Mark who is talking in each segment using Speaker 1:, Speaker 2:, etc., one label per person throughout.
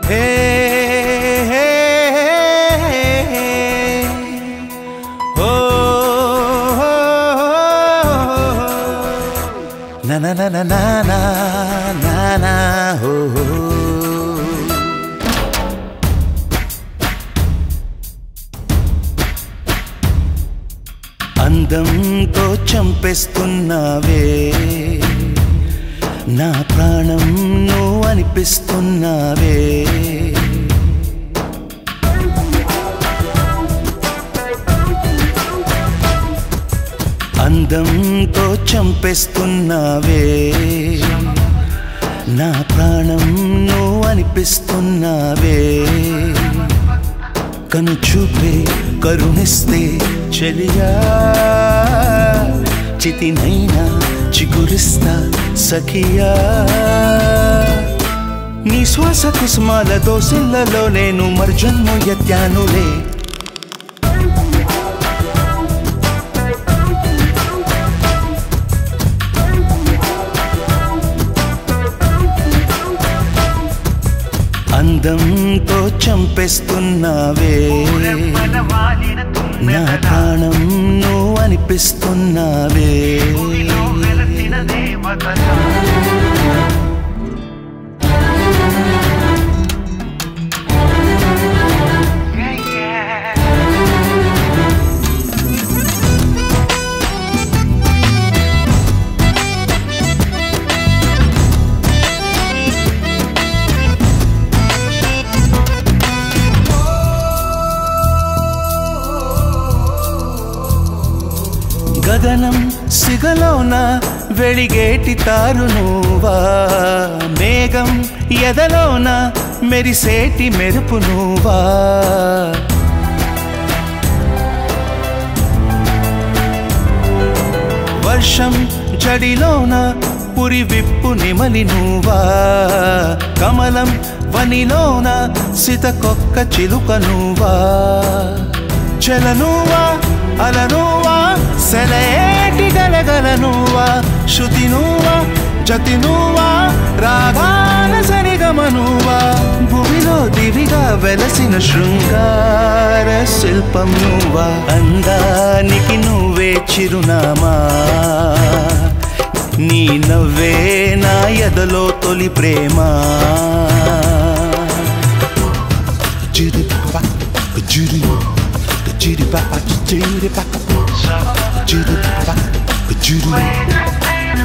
Speaker 1: హే హే హే ఓ నా నా నా నా నా నా నా హో హో అందంతో చంపేస్తున్నావే నా ప్రాణం నువ్వు అనిపిస్తున్నావే అందంతో చంపేస్తున్నావే నా ప్రాణం నువ్వు అనిపిస్తున్నావే కను చూపే కరుణిస్తే చెలియా చితినైనా చిగురిస్తా సఖియా నీ శ్వాస కుసుమాల దోసిల్లలో నేను మర్జన్మ ఎత్తానులే అందంతో చంపేస్తున్నావే నా ప్రాణం నువ్వు అనిపిస్తున్నావే గగనం సిగలోన వెలిగేటి తారు నువ్వా మేఘం ఎదలోన మెరిసేటి మెరుపు నువ్వా వర్షం జడిలోన పురి విప్పు నిమలి నువ్వా కమలం వనిలోన సితకొక్క చిలుక నువ్వా చలనువా అలనువా సెలయేటి గలగల నువ్వా శృతి నువ్వా జతి నువ్వా రాగాల సరిగమనువా భూమిలో దివిగా వెలసిన శృంగార శిల్పం నువ్వా అందానికి నువ్వే చిరునామా నీ నవ్వే నా ఎదలో తొలి ప్రేమ Judy Papa, Judy, Judy Papa, Judy Papa, Judy Papa, Judy.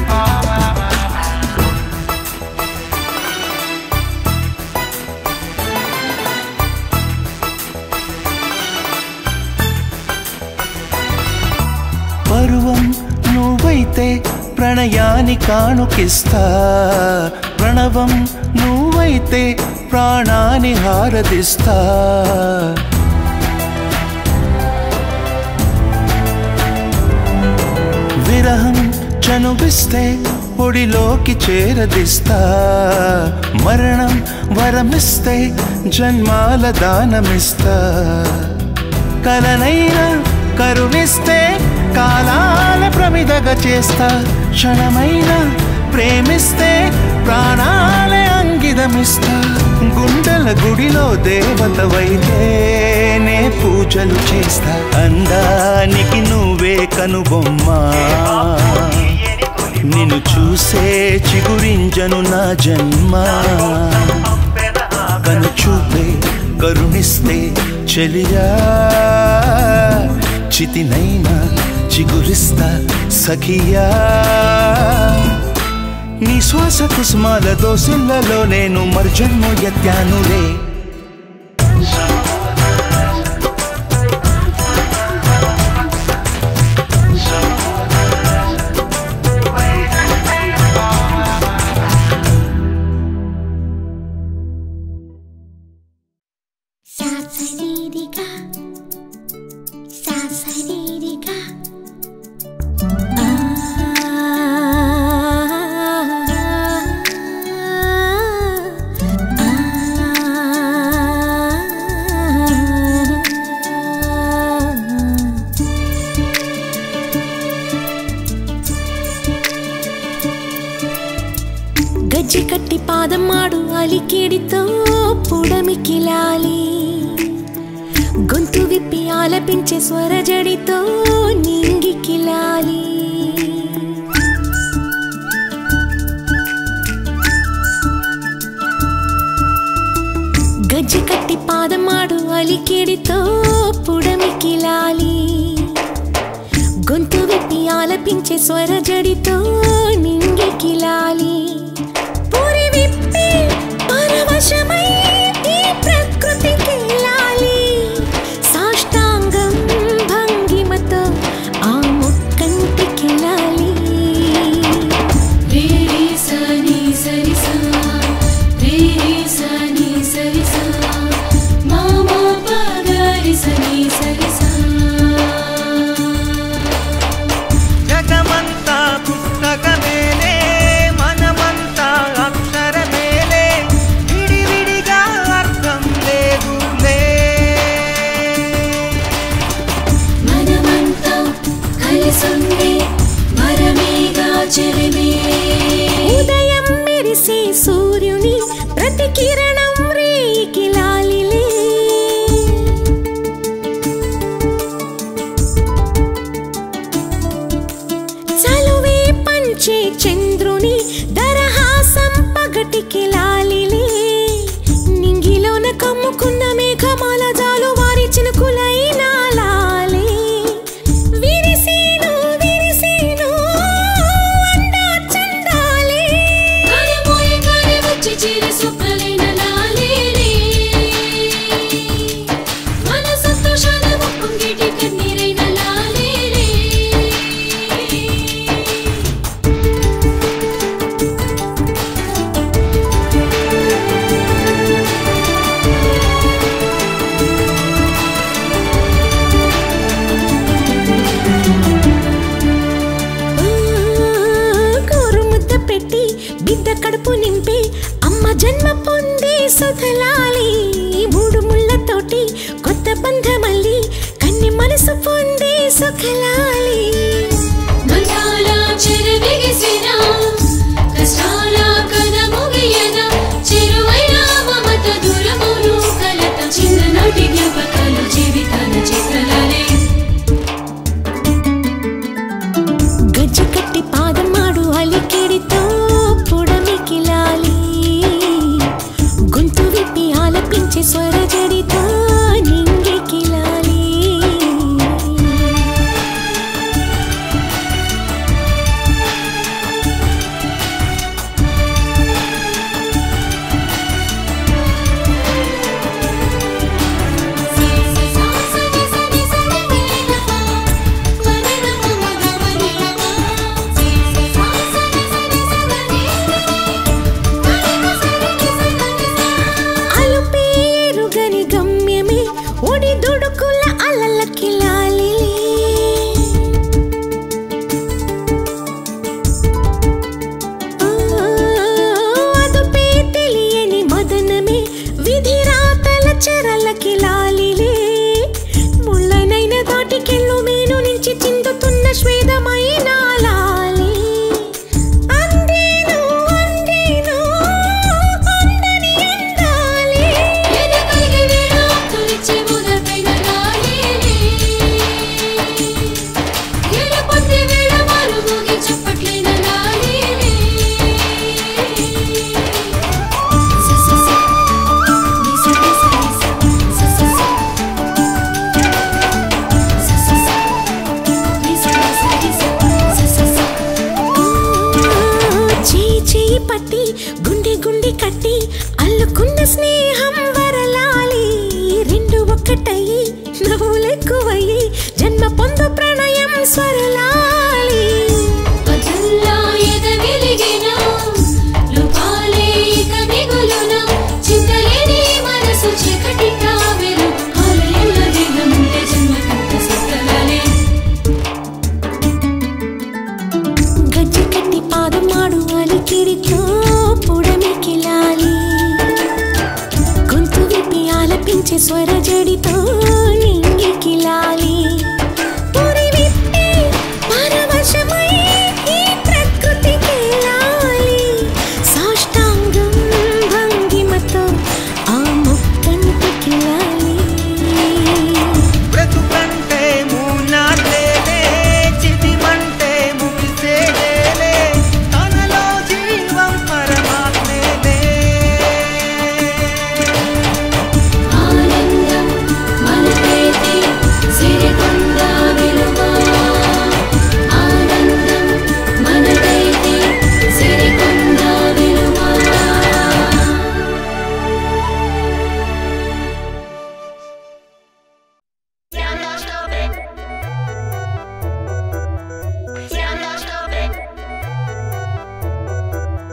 Speaker 1: పరువం నువ్వైతే ప్రణయాన్ని కానుకిస్తా ప్రణవం నువ్వైతే ప్రాణాన్ని హారదిస్తా విరహం చనువిస్తే పొడిలోకి చేరదిస్తా మరణం వరమిస్తే జన్మాల దానమిస్తా కలనైనా కరుణిస్తే కాలాల ప్రమిదగా చేస్తా క్షణమైన ప్రేమిస్తే ప్రాణాలే అంగిదమిస్తా గుండెల గుడిలో దేవతవైతే నే పూజలు చేస్తా అందానికి నువ్వే కనుబొమ్మా నిన్ను చూసే చిగురింజను నా జన్మ కను చూపే కరుణిస్తే చెలియా చితినైనా చిగురిస్తా సఖియా నీ శ్వాస కుసుమాల దోసిల్లలో నేను మర్జన్మ ఎత్తానులే
Speaker 2: Sasaririka, sasaririka. Ah, ah, ah.
Speaker 3: గజ్జి కట్టి పాదం మాడు అలికేడితో పుడమికిలాలి గొంతు విప్పి ఆలపించే స్వరజడితో నింగికిలాలి గజ్జి కట్టి పాదం మాడు అలికేడితో పుడమికిలాలి గొంతు విప్పి ఆలపించే స్వరజడితో నింగికిలాలి పురి విప్పి పరవశమై ఈ ప్రకృతికి లాలి సాష్టాంగం భంగిమతో ఆ ముక్కంటికి లాలి
Speaker 4: రే రే స ని సరి స రే రే స ని సరి స మా మా ప గ రి స ని సరి స
Speaker 1: జగమంతా పుస్తకమేలే మనమంతా అక్షరమేలే విడివిడిగా అర్థం లేదులే
Speaker 4: మనమంతా కలిసుండే వరమేగా చెలిమే
Speaker 3: ఉదయం మెరిసే సూర్యుని ప్రతి కిరణం రేయికి లాలిలే చలువే పంచే చంద్రుని దరహాసం పగటికి లాలిలే నింగిలోన కమ్ముకున్న మేఘమాల జాలు వారి చినుకులైన లాలే విరిసేను విరిసేను అందా చందాలే
Speaker 4: కరమోయ కరి వచ్చి చిరి స్వప్నలైన లాలేలే మన సంతోషాల ఉప్పొంగేటి కన్నీరైన లాలేలే
Speaker 3: కోరుముద్ద పెట్టి బిడ్డ కడుపు నింపి అమ్మ జన్మ పొంది సుఖలాలి మూడు ముళ్ళతోటి కొత్త బంధమల్లి కన్ని మనసు పొంది సుఖలాలి
Speaker 4: మంచాల చెరవిగిసిన కష్టాల కథ ముగియన చెరువైన మమత దూరమును కలత చిన్ననాటి జ్ఞాపకాలు జీవితాల చిత్రలాలే
Speaker 3: గజ్జి కట్టి పాదం మాడు అలికిడితో పుడమికిలాలి గొంతు విప్పి ఆలపించే స్వరజడితో నింగికిలాలి అలుపేరుగని గమ్యమే ఒడి దుడుకుల అలలకి లాలిలే అదుపే తెలియని మదనమే విధి రాతల చెరలకి లాలిలే ముళ్ళనైన దాటికెళ్ళు మేను నుంచి చిందుతున్న శ్వేతమైన లాలి అందేను అందేను అందని అందాలి
Speaker 4: ఎదకలిగే వేళ తొలిచే మొదటైన లాలేలే. ఎడపొద్దే వేళ మారుమోగే చప్పట్లైన లాలేలే. స స స. ని స ని స ని స. స స స. స స స. ని స ని స ని స. స స స.
Speaker 3: చేయి చేయి పట్టి గుండె గుండె కట్టి అల్లుకున్న స్నేహం వరలాలి రెండు ఒక్కటయ్యి నవ్వులెక్కువయ్యి జన్మ పొందు ప్రణయం స్వరలాలి
Speaker 4: పదుల్లా ఎద వెలిగిన లోపాలే ఇక మిగులున చింతలేని మనసు చీకటిగా వెలుగు ఆలయంల దేహముంటే జన్మకంత సత్తలాలే
Speaker 3: గజ్జి కట్టి పాదం మాడు అలికిడితో పుడమికిలాలి గొంతు విప్పి ఆలపించే స్వరజడితో నింగికిలాలి పురి విప్పి పరవశమై ఈ ప్రకృతికి లాలి సాష్టాంగం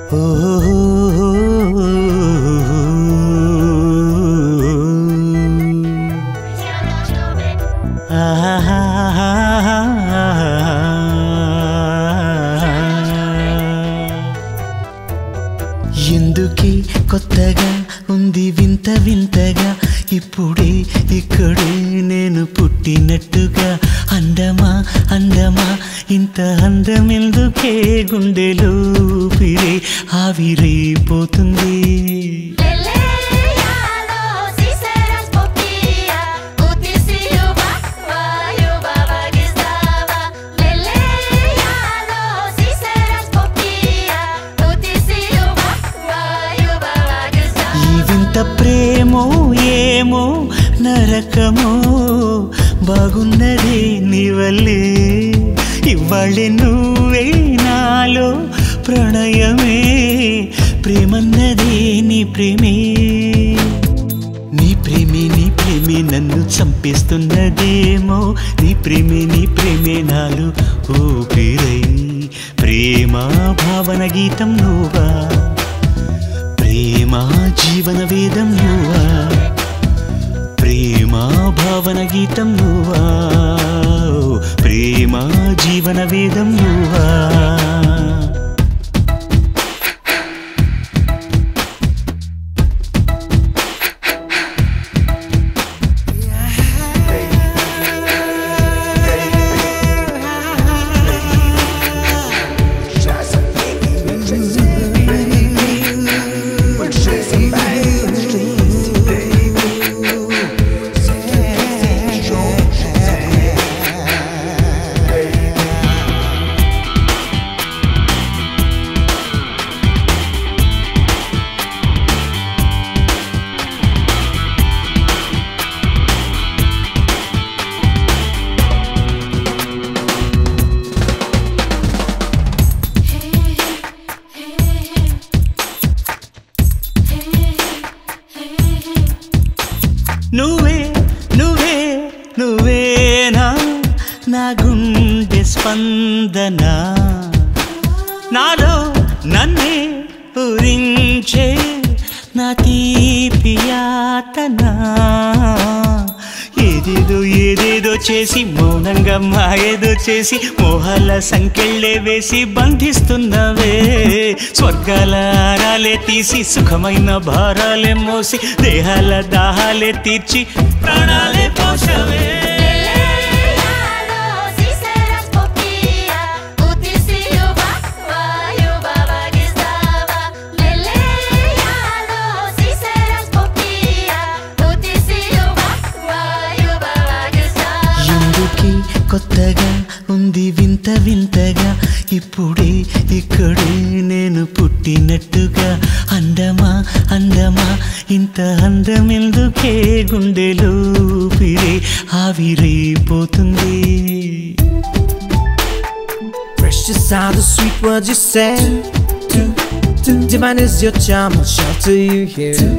Speaker 1: ఎందుకే కొత్తగా ఉంది వింత వింతగా ఇప్పుడే ఇక్కడే నేను పుట్టినట్టుగా అందమా అందమా ఇంత అందమెందుకే గుండెలో పిరే ఆవిరైపోతుంది ఈ వింత ప్రేమో ఏమో నరకమో బాగున్నదే నీ వల్లే ఇవాళే నువ్వే నాలో ప్రణయమే ప్రేమన్నదే నీ ప్రేమే నీ ప్రేమే నీ ప్రేమే నన్ను చంపేస్తున్నదేమో నీ ప్రేమే నీ ప్రేమే నాలు ఊపిరై ప్రేమ భావన గీతం నువ్వా ప్రేమ జీవన వేదం నువ్వా ప్రేమ భావన గీతం నువ్వా ప్రేమ జీవన వేదం నువ్వా నువ్వే నువ్వే నువ్వేనా నా గుండె స్పందన నాలో నన్నే పూరించే నా తీపి యాతన ఏదేదో ఏదేదో చేసి మౌనంగా మాయేదో చేసి మోహాల సంకెళ్ళే వేసి బంధిస్తున్నవే స్వర్గాల ఆరాలే తీసి సుఖమైన భారాలే మోసి దేహాల దాహాలే తీర్చి ప్రాణాలే పోషవే ఎందుకే కొత్తగా ఉంది వింత వింతగా ఇప్పుడే ఇక్కడే నేను పుట్టినట్టుగా అందమా అందమా ఇంత అందమెందుకే గుండెలో పిరే ఆవిరైపోతుంది
Speaker 5: Precious are the sweet words you say. Divine is your charm, I'll shelter you here.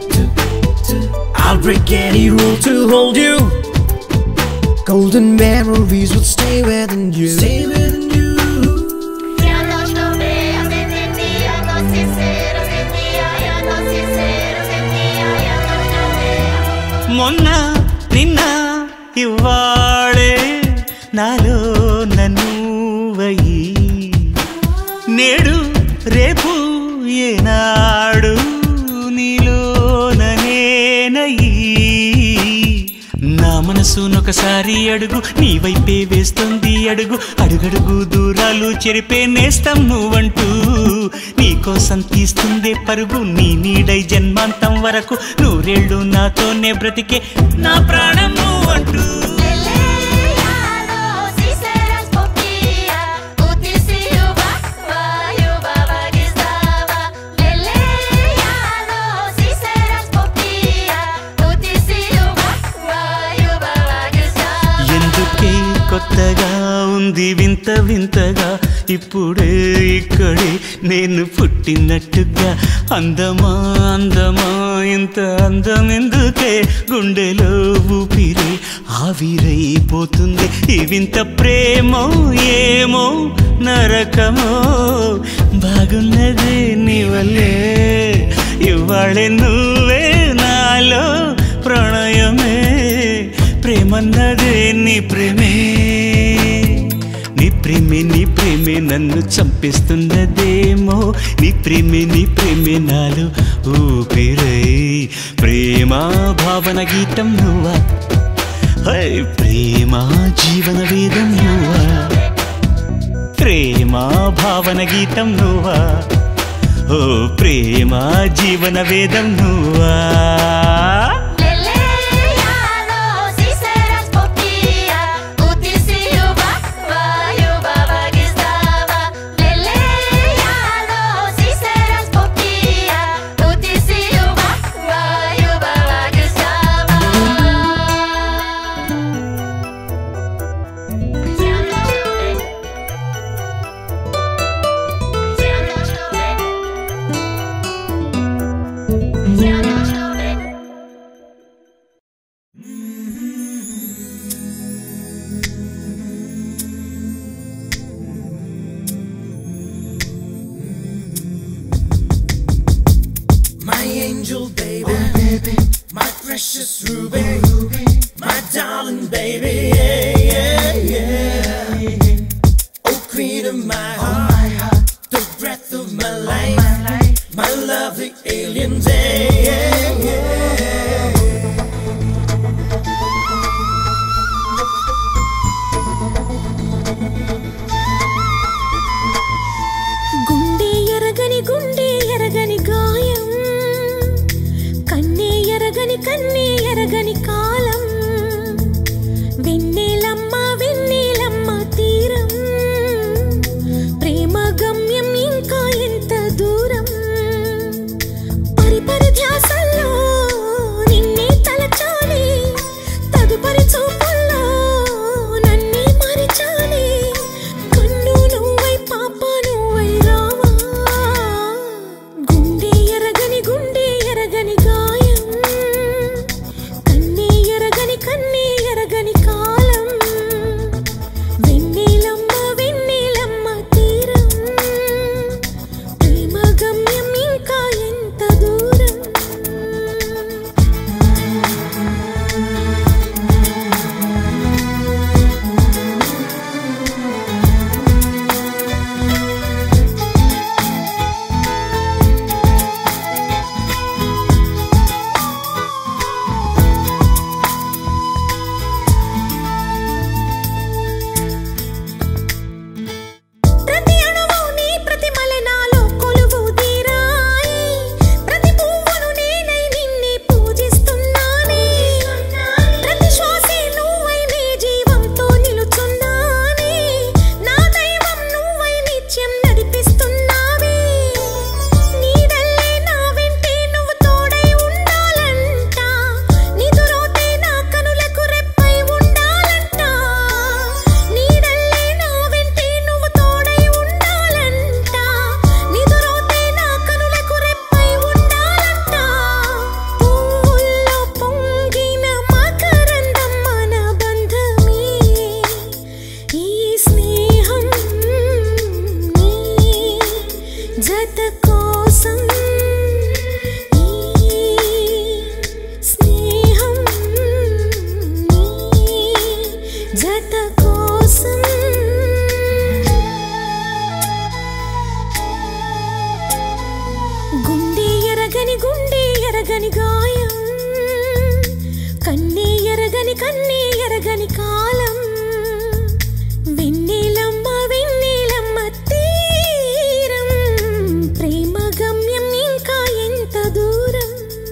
Speaker 5: I'll break any rule to hold you. Golden memories will stay within you. Stay within you.
Speaker 1: మొన్న నిన్న ఇవాళే నాలో నన్నువయి నేడు రేపు ఏనాడు నీలో ననేనయి నా మనసునొకసారి అడుగు నీ వైపే వేస్తుంది అడుగు అడుగడుగు దూరాలు చెరిపే నేస్తం నువ్వంటూ నీకోసం తీస్తుందే పరుగు నీ నీడై జన్మాంతం వరకు నూరేళ్ళు నాతోనే బ్రతికే నా ప్రాణం నువ్వంటూ ఎందుకే కొత్తగా ఉంది వింత వింతగా ఇప్పుడే ఇక్కడే నేను పుట్టినట్టుగా అందమా అందమా ఇంత అందం ఎందుకే గుండెలో ఊపిరి ఆవిరైపోతుంది ఈ వింత ప్రేమో ఏమో నరకమో బాగున్నదే వల్లే ఇవాళే నువ్వే నాలో ప్రణయమే ప్రేమన్నదే నీ ప్రేమే నీ ప్రేమే నీ ప్రేమే నన్ను చంపిస్తున్నదేమో నీ ప్రేమే నీ ప్రేమే నాలో ఊపిరై ప్రేమ భావన గీతం నువ్వా హై ప్రేమ జీవన వేదం నువ్వా ప్రేమ భావన గీతం నువ్వా ఓ ప్రేమ జీవన వేదం నువ్వా
Speaker 6: Leleyalo, si serás popia, utisiuba, vayuba bagistava. Leleyalo, si serás popia, utisiuba, vayuba bagistava.
Speaker 5: My angel baby, my precious ruby, my darling baby, yeah, yeah, yeah. Oh, queen of my heart, the breath of my life, my lovely alien day, yeah, yeah.
Speaker 3: గుండె ఎరగని గుండె ఎరగని గాయం కన్నే ఎరగని కన్నే ఎరగని కాలం వెన్నెలమ్మ వెన్నెలమ్మ తీరం ప్రేమ గమ్యం ఇంకా ఎంత దూరం పరిపరి ధ్యాసల్లో నిన్నే తలచాలి తదుపరి చూపుల్లో నన్నే మరిచాలి కన్ను నువ్వై పాప నువ్వై రావా గుండె ఎరగని గుండె ఎరగని గాయం కన్నే ఎరగని కన్నే ఎరగని కాలం వెన్నెలమ్మ వెన్నెలమ్మ తీరం ప్రేమ గమ్యం ఇంకా ఎంత దూరం ప్రతి అణువు నీ ప్రతిమలె నాలో కొలువు తీరాయి ప్రతి పువ్వును నేనై నిన్నే పూజిస్తున్నానే ప్రతి శ్వాసే నువ్వై నీ జీవంతో నిలుచున్నానే నా దైవం నువ్వై నిత్యం నడిపిస్తున్నావే నీడల్లే నా వెంటే నువ్వు తోడై ఉండాలంట నిదురోతే నా కనులకు రెప్పై ఉండాలంట నీడల్లే నా వెంటే నువ్వు తోడై ఉండాలంట నిదురోతే నా కనులకు రెప్పై ఉండాలంట పువ్వుల్లో పొంగిన మకరందం మన బంధమే ఈ స్నేహం నీ జత కోసం ఈ స్నేహం నీ జత కోసం గుండె ఎరగని గుండె ఎరగని గాయం కన్నే ఎరగని కన్నే ఎరగని కాలం వెన్నెలమ్మ వెన్నెలమ్మ తీరం ప్రేమ గమ్యం ఇంకా ఎంత దూరం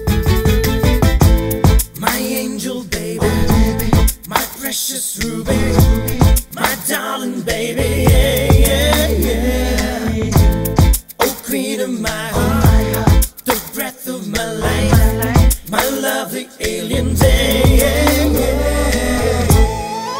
Speaker 5: My angel baby, my precious ruby, my darling baby, yeah, yeah, yeah. Oh, queen of my heart, the breath of my life, my lovely alien day, yeah, yeah.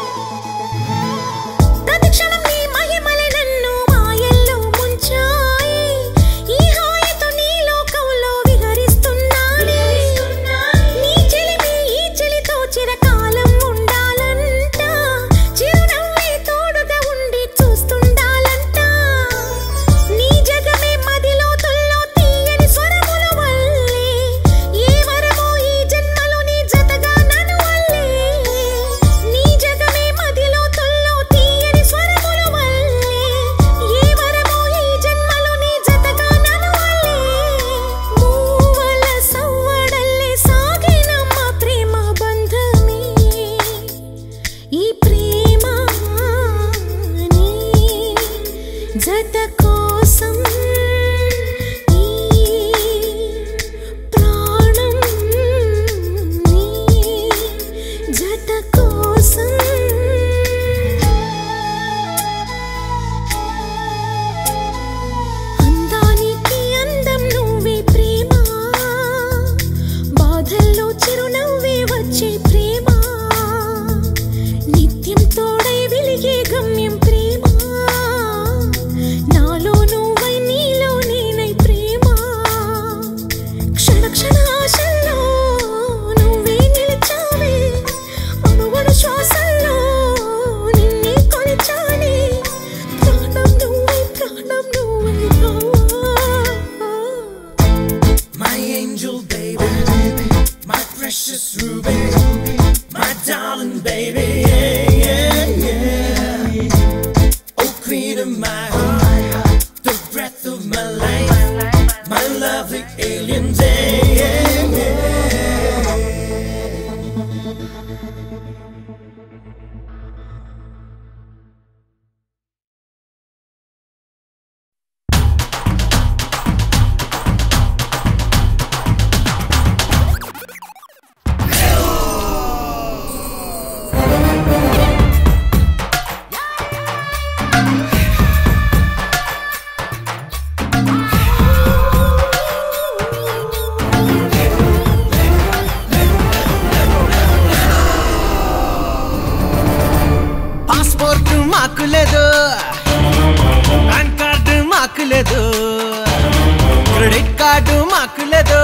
Speaker 7: Credit card మాకు లేదు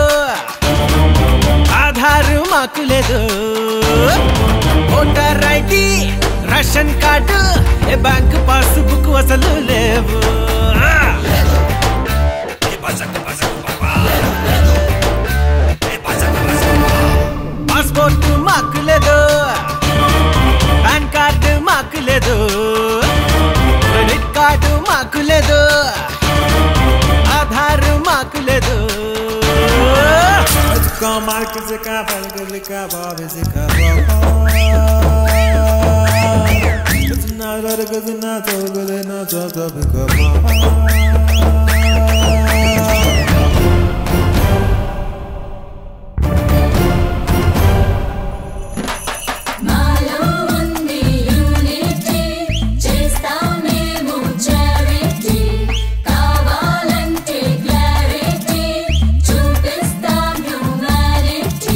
Speaker 7: ఆధారు మాకు లేదు ఓటర్ ఐడి రేషన్ కార్డు ఏ bank passbook అసలు లేవు passport మాకు లేదు pan card మాకు లేదు క్రెడిట్ కార్డు మాకు లేదు ఆధార్ మాకు లేదు
Speaker 4: మాలో ఉంది యూనిటీ చేస్తాం మేము చారిటీ కావాలంటే క్లారిటీ చూపిస్తాం హ్యూమానిటీ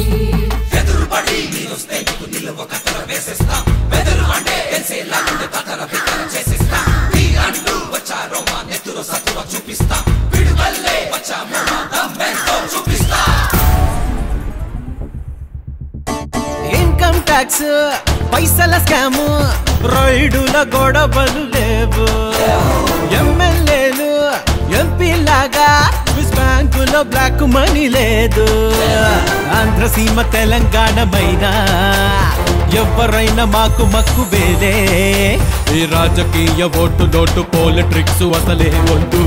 Speaker 7: ఇన్కమ్ ట్యాక్స్ పైసల స్కాము రైడుల గొడవలు లేవు ఎమ్మెల్యేలు ఎంపీ లాగా స్విస్ బ్యాంకులో బ్లాక్ మనీ లేదు ఆంధ్రసీమ తెలంగాణ మైనా ఎవరైనా మాకు మక్కు వేలే ఈ రాజకీయ ఓటు నోటు పాలిటిక్స్ అసలే వద్దు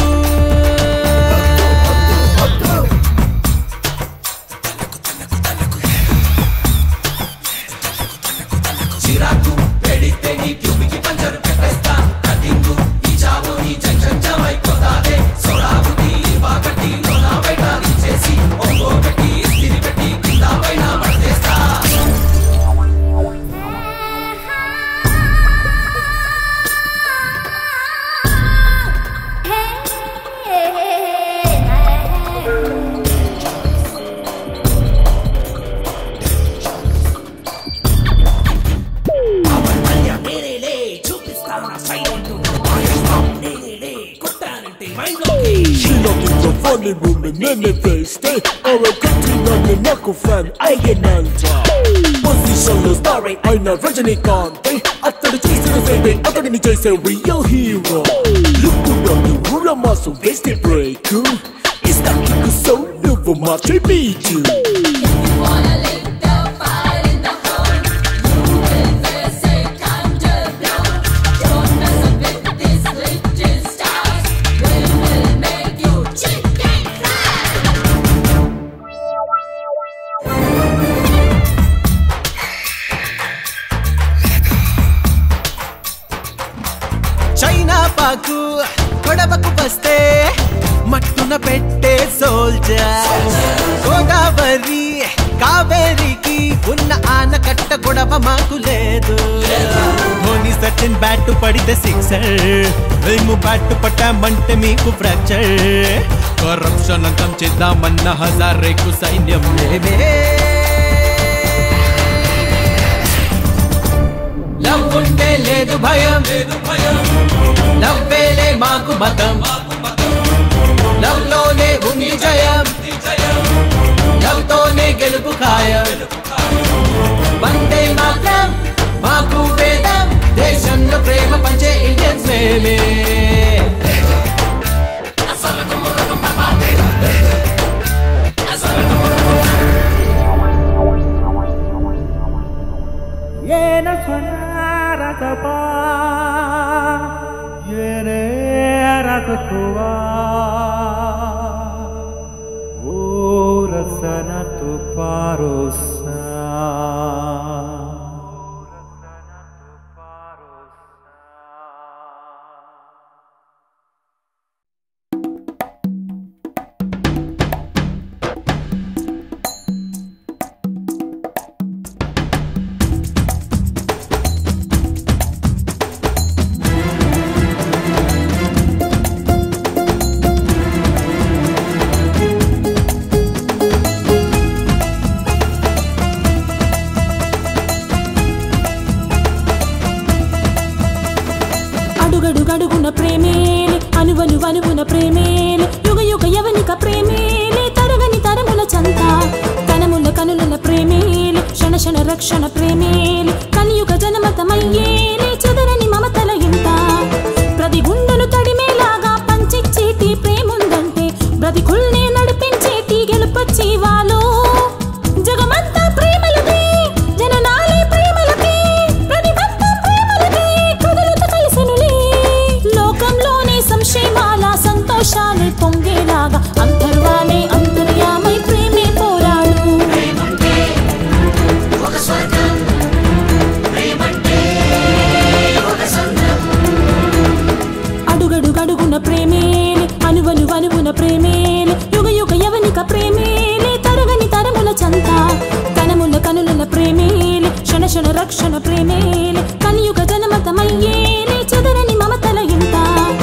Speaker 8: She looking for funny woman in the face Stay or a cutting on the knuckle fan అయ్యనంట పొజిషన్ స్టార్ అయిన రజనీకాంత్ అతడు చేసిన సేవే అతడిని చేసే రియల్ హీరో లుక్ ఊర మాసం వేస్తే బ్రేక్ ఇస్తా కిక్కు సో నువ్వు మార్చే beach
Speaker 4: wanna live the fire in the home you will face a counter don't mess up with these little stars we will make you chicken fry
Speaker 7: China Pak గొడవకు వస్తే మట్టున పెట్టే soldier Godavari కావేరికి ఉన్న ఆనకట్ట గొడవ మాకు లేదు ధోని సచిన్ బ్యాట్ పడితే సిక్సర్ మేము బ్యాట్ పట్టామంటే మీకు ఫ్రాక్చర్ కరప్షన్ అంతం చేద్దామన్న హజారేకు సైన్యం లేవే లవ్ ఉంటే లేదు భయం లేదు భయం లవ్వేలే మాకు మతం లవ్ లోనే ఉంది జయం లవ్ తోనే గెలుపు ఖాయం వందే మాత్రం మాకు వేదం దేశంలో ప్రేమ పంచే ఇండియన్స్ మేమే
Speaker 1: Yena sonara tapa Yene ratatua Ora sana tu parosa
Speaker 3: రక్షణ ప్రేమేలి కలియుగ జనమతమయ్యేలి చెదరని మమతల ఇంట ప్రతి గుండెను తడిమేలాగా పంచిచ్చేటి ప్రేముందంటే బ్రతికుల్నే నడిపించేటి గెలుపొచ్చి వాలో జగమంతా ప్రేమలదే జననాలే ప్రేమలకే ప్రతిబంధం ప్రేమలదే కదులుతూ కలిసెనులే లోకంలోనే సంశయమాల సంతోషాలే పొంగేలాగా అంతర్వాలే అంతర్యామై ప్రేమే పోరాడు అడుగడుగడుగున ప్రేమేలే అనువను వనువున ప్రేమేలే యుగ యుగ యవనిక ప్రేమేలే తరగని తరముల చంత కనముల కనుల ప్రేమేలే క్షణ క్షణ రక్షణ ప్రేమేలే కలియుగ జనమతమయ్యేలే చెదరని మమతల ఇంట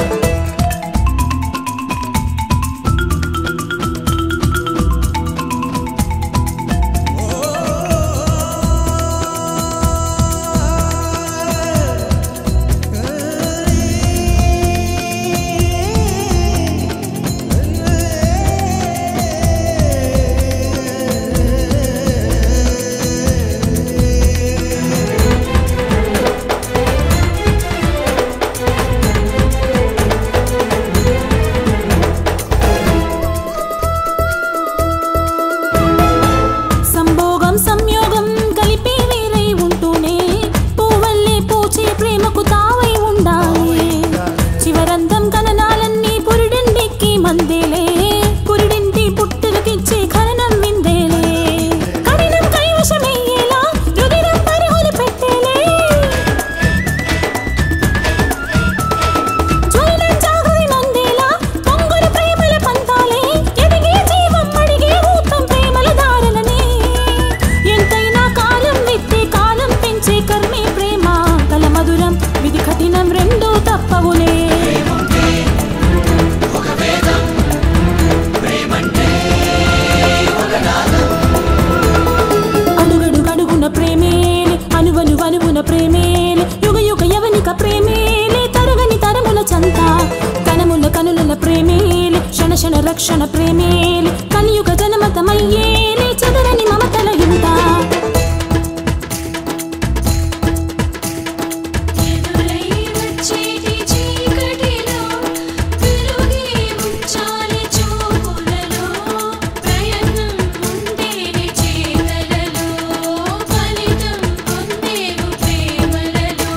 Speaker 3: సంభోగం సంయోగం కలిపి వేరై ఉంటూనే పువ్వల్లే పూచే ప్రేమకు తావై ఉండాలి చివరందం కననాలన్నీ పురిడిండికి మందేలే పురిడింటి పుట్టులకిచ్చే ఖననం విందేలే కఠినం కైవశమయ్యేలా రుదిరం పరిహులు పెట్టేలే జ్వలనం జాగరి నందేలా పొంగుడు ప్రేమల పంతాలే ఎదిగే జీవం అడిగే ఊతం ప్రేమల దారులనే ఎంతైనా కాలం విత్తే కాలం పెంచే కర్మే ప్రేమ కల మధురం విధి కఠినం రెండూ తప్పవులే అడుగడుగడుగున ప్రేమేలే అనువను వనువున ప్రేమేలే యుగ యుగ యవనిక ప్రేమేలే తరగని తరముల చంత కనముల కనుల ప్రేమేలే క్షణ క్షణ రక్షణ ప్రేమేలే కలియుగ జనమతమయ్యేలే చెదరని మమతల ఇంట
Speaker 4: ఎదురై వచ్చేటి చీకటిలో వెలుగే ఉంచాలి చూపులలో ప్రయత్నం ఉండేది చేతలలో ఫలితం పొందేవు ప్రేమలలో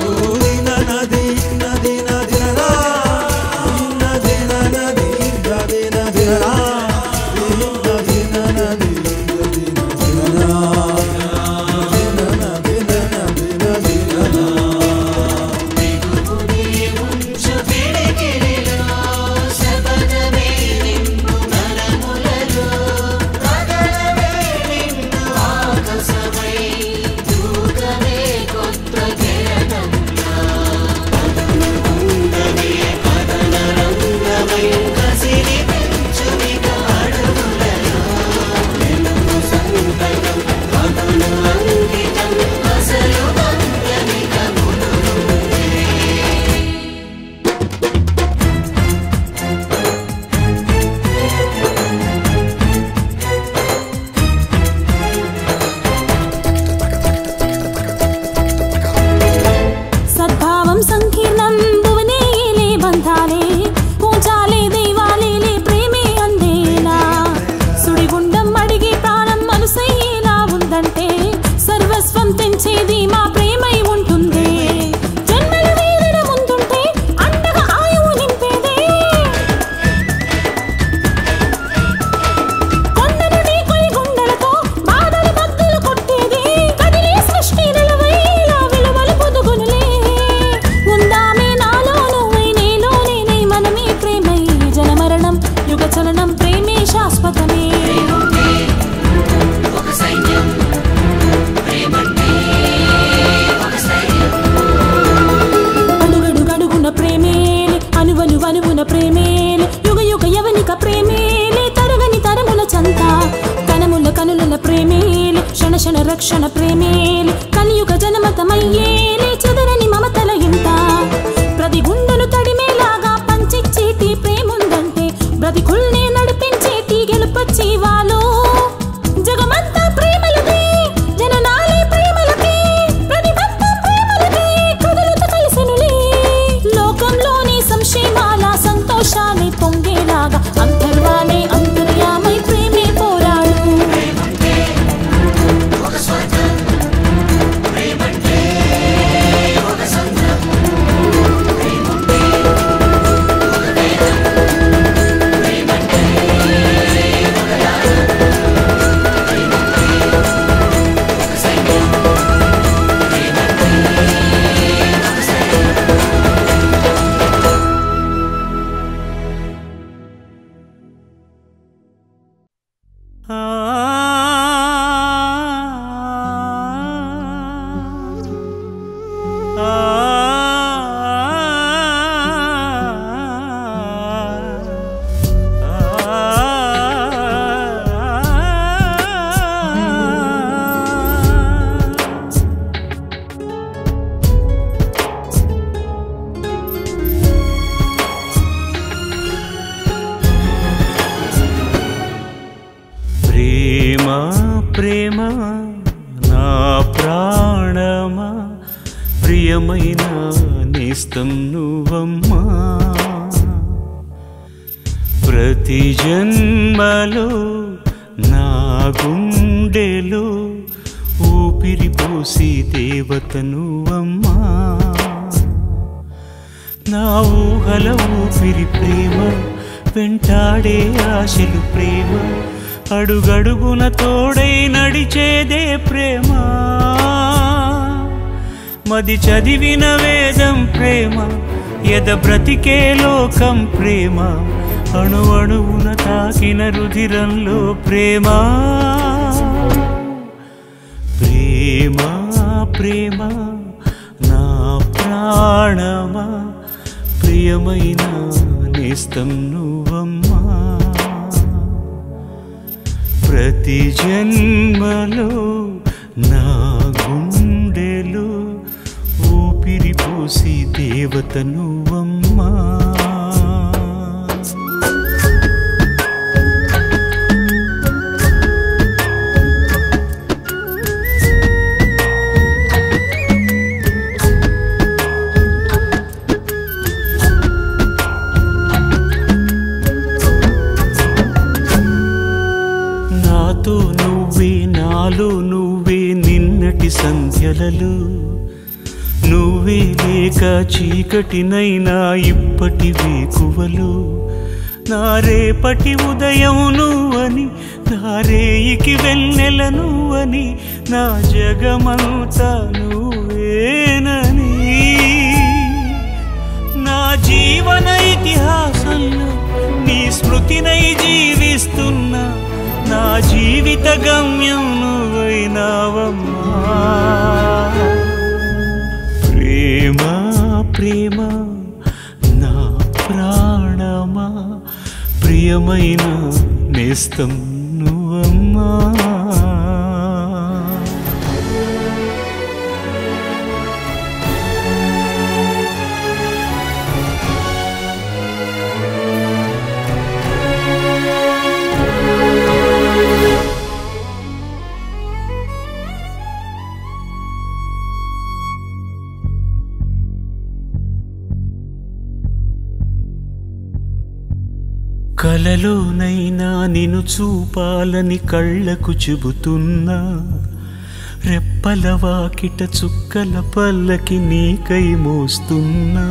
Speaker 3: సద్భావం సంకీర్ణం భువనేలే బంధాలే పూజాలే దైవాలేలే ప్రేమే అందేలా సుడిగుండం అడిగే ప్రాణం మనసయ్యేలా ఉందంటే సర్వస్వం తెంచేది మా ప్రేమై ఉంటుంది జన్మలు వీరడ ముందుంటే అండగా ఆయువు నింపేదే కొండను ఢీకొని గుండెలతో బాధలు బద్దలు కొట్టేది కదిలే సృష్టి నిలవైలా విలువలు పొదుగునులే ఉందామే నాలో నువ్వై నీలో నేనై మనమే ప్రేమై జనమరణం యుగ చలనం ప్రేమే శాశ్వతమే అడుగడుగడుగున ప్రేమేలే అనువను వనువున ప్రేమేలే యుగ యుగ యవనిక ప్రేమేలే తరగని తరముల చంత కనముల కనుల ప్రేమేలే క్షణ క్షణ రక్షణ ప్రేమేలే కలియుగ జనమతమయ్యేలే చెదరని మమతల ఇంట ప్రతి గుండెను తడిమేలాగా పంచిచ్చేటి ప్రేముందంటే బ్రతికుల్నే నడిపించేటి గెలుపొచ్చి వాలో జగమంతా ప్రేమలదే జననాలే ప్రేమ పొంగేలాగా అంతర్వాణి అంతర్యామై ప్రేమే పోరాడు
Speaker 1: ప్రేమ ప్రేమ నా ప్రాణమా ప్రియమైన నేస్తం నువ్వమ్మా ప్రతి జన్మలో నా గుండెలో ఊపిరి పోసి దేవత నువ్వమ్మా నా ఊహల ఊపిరి ప్రేమ వెంటాడే ఆశలు ప్రేమ అడుగడుగున తోడై నడిచేదే ప్రేమ మది చదివిన వేదం ప్రేమ ఎద బ్రతికే లోకం ప్రేమ అణు అణువున తాకిన రుధిరంలో ప్రేమ ప్రేమ ప్రేమ నా ప్రాణమా ప్రియమైన నేస్తం నువ్వమ్మా ప్రతి జన్మలో నా గుండెలో ఊపిరి పోసి దేవత నువ్వమ్మా నాతో నువ్వే నాలో నువ్వే నిన్నటి సంధ్యలలో నువ్వే లేక చీకటినైనా ఇప్పటి వేకువలు నా రేపటి ఉదయం నువ్వని నా రేయికి వెన్నెల నువ్వని నా జగమంతా నువ్వేనని నా జీవన ఇతిహాసంలో నీ స్మృతినై జీవిస్తున్నా నా జీవిత గమ్యం నువ్వైనావమ్మా ప్రేమ ప్రేమ నా ప్రాణమా ప్రియమైన నేస్తం నువ్వమ్మా కలలోనైనా నిన్ను చూపాలని కళ్ళకు చెబుతున్నా రెప్పల వాకిట చుక్కల పల్లకి నీకై మోస్తున్నా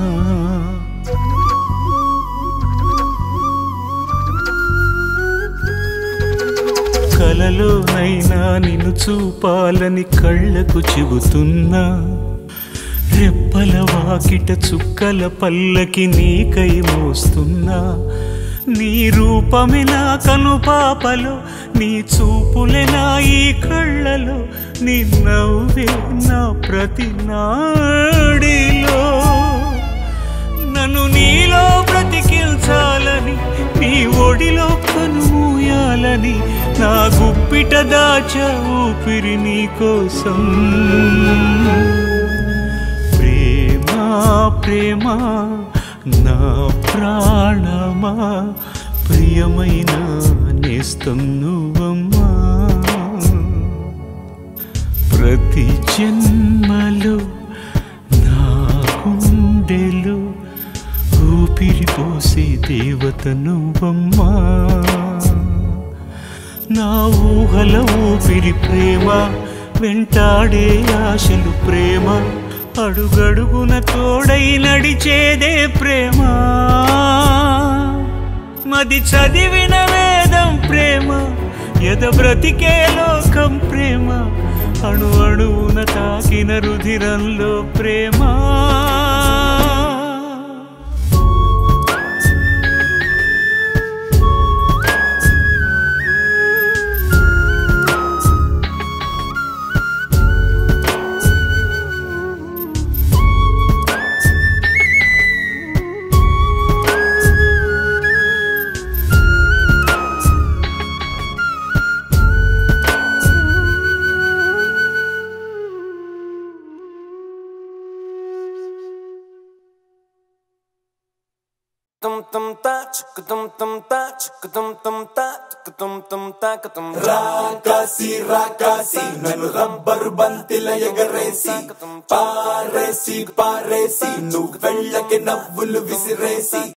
Speaker 1: కలలోనైనా నిన్ను చూపాలని కళ్ళకు చెబుతున్నా రెప్పల వాకిట చుక్కల పల్లకి నీకై మోస్తున్నా నీ రూపమే నా కనుపాపలో నీ చూపులే నా ఈ కళ్ళలో నీ నవ్వే నా ప్రతి నాడిలో నన్ను నీలో బ్రతికిల్చాలని నీ ఒడిలో కనుమూయాలని నా గుప్పిట దాచ ఊపిరి నీ కోసం ప్రేమ ప్రేమ నా ప్రాణమా ప్రియమైన నేస్తం నువ్వమ్మా ప్రతి జన్మలో నా గుండెలో ఊపి ఊపిరి పోసే దేవత నువ్వమ్మా నా ఊహల ఊపిరి ప్రేమ వెంటాడే ఆశలు ప్రేమ అడుగడుగున తోడై నడిచేదే ప్రేమ మది చదివిన వేదం ప్రేమ ఎద బ్రతికే లోకం ప్రేమ అణు అణువున తాకిన రుధిరంలో ప్రేమ
Speaker 5: tum tum ta chuk tum tum ta chuk tum tum ta chuk tum tum ta ka tum
Speaker 8: రాకాసి రాకాసి నన్ను రబ్బరు బంతిల ఎగరేసి పారేసి పారేసి నువ్వు వెళ్ళకి నవ్వులు విసిరేసి